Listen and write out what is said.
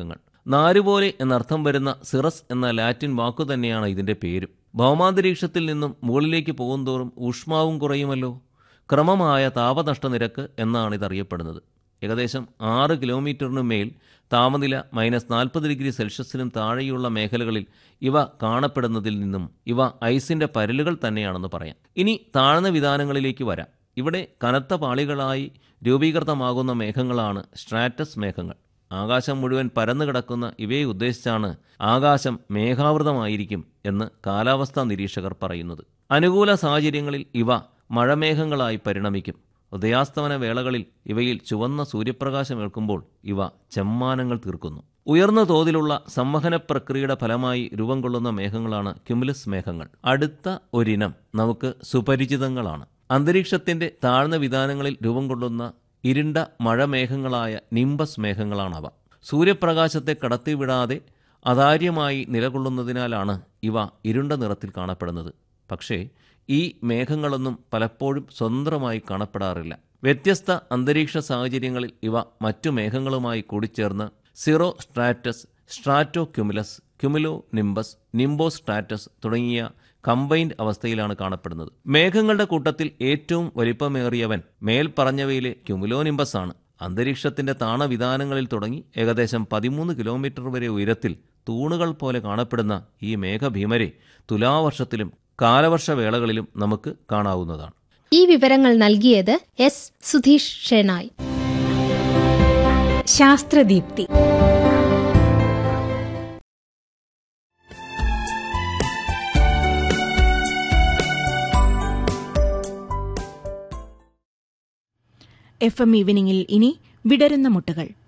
മേഘങ്ങൾ നാരുപോലെ എന്നർത്ഥം വരുന്ന സിറസ് എന്ന ലാറ്റിൻ വാക്കു തന്നെയാണ് ഇതിന്റെ പേരും ഭൗമാന്തരീക്ഷത്തിൽ നിന്നും മുകളിലേക്ക് പോകുന്തോറും ഊഷ്മാവും കുറയുമല്ലോ ക്രമമായ താപനഷ്ട നിരക്ക് എന്നാണ് ഇതറിയപ്പെടുന്നത് ഏകദേശം ആറ് കിലോമീറ്ററിനു മേൽ താപനില മൈനസ് നാൽപ്പത് ഡിഗ്രി സെൽഷ്യസിനും താഴെയുള്ള മേഖലകളിൽ ഇവ കാണപ്പെടുന്നതിൽ നിന്നും ഇവ ഐസിന്റെ പരലുകൾ തന്നെയാണെന്ന് പറയാം ഇനി താഴ്ന്ന വിധാനങ്ങളിലേക്ക് വരാം ഇവിടെ കനത്ത പാളികളായി രൂപീകൃതമാകുന്ന മേഘങ്ങളാണ് സ്ട്രാറ്റസ് മേഘങ്ങൾ ആകാശം മുഴുവൻ പരന്നു കിടക്കുന്ന ഇവയെ ഉദ്ദേശിച്ചാണ് ആകാശം മേഘാവൃതമായിരിക്കും എന്ന് കാലാവസ്ഥാ നിരീക്ഷകർ പറയുന്നത് അനുകൂല സാഹചര്യങ്ങളിൽ ഇവ മഴമേഘങ്ങളായി പരിണമിക്കും ഉദയാസ്തമന വേളകളിൽ ഇവയിൽ ചുവന്ന സൂര്യപ്രകാശം ഏൽക്കുമ്പോൾ ഇവ ചെമ്മാനങ്ങൾ തീർക്കുന്നു ഉയർന്ന തോതിലുള്ള സംവഹന പ്രക്രിയയുടെ ഫലമായി രൂപം കൊള്ളുന്ന മേഘങ്ങളാണ് ക്യുമുലസ് മേഘങ്ങൾ അടുത്ത ഒരിനം നമുക്ക് സുപരിചിതങ്ങളാണ് അന്തരീക്ഷത്തിന്റെ താഴ്ന്ന വിധാനങ്ങളിൽ രൂപം കൊള്ളുന്ന ഇരുണ്ട മഴമേഘങ്ങളായ നിംബസ് മേഘങ്ങളാണവ സൂര്യപ്രകാശത്തെ കടത്തിവിടാതെ അതാര്യമായി നിലകൊള്ളുന്നതിനാലാണ് ഇവ ഇരുണ്ട നിറത്തിൽ കാണപ്പെടുന്നത് പക്ഷേ ഈ മേഘങ്ങളൊന്നും പലപ്പോഴും സ്വതന്ത്രമായി കാണപ്പെടാറില്ല വ്യത്യസ്ത അന്തരീക്ഷ സാഹചര്യങ്ങളിൽ ഇവ മറ്റു മേഘങ്ങളുമായി കൂടിച്ചേർന്ന് cirrostratus stratocumulus cumulonimbus nimbostratus തുടങ്ങിയ കമ്പൈൻഡ് അവസ്ഥയിലാണ് കാണപ്പെടുന്നത് മേഘങ്ങളുടെ കൂട്ടത്തിൽ ഏറ്റവും വലിപ്പമേറിയവൻ മേൽ പറഞ്ഞവയിലെ ക്യുമുലോ നിംബസ് ആണ് അന്തരീക്ഷത്തിന്റെ താണവിധാനങ്ങളിൽ തുടങ്ങി ഏകദേശം പതിമൂന്ന് കിലോമീറ്റർ വരെ ഉയരത്തിൽ തൂണുകൾ പോലെ കാണപ്പെടുന്ന ഈ മേഘഭീമരെ തുലാവർഷത്തിലും കാലവർഷവേളകളിലും നമുക്ക് കാണാവുന്നതാണ് ഈ വിവരങ്ങൾ നൽകിയത് S Sudheesh Shenoy Shastradeepti F M ഈവനിങ്ങിൽ ഇനി വിടരുന്ന മുട്ടുകൾ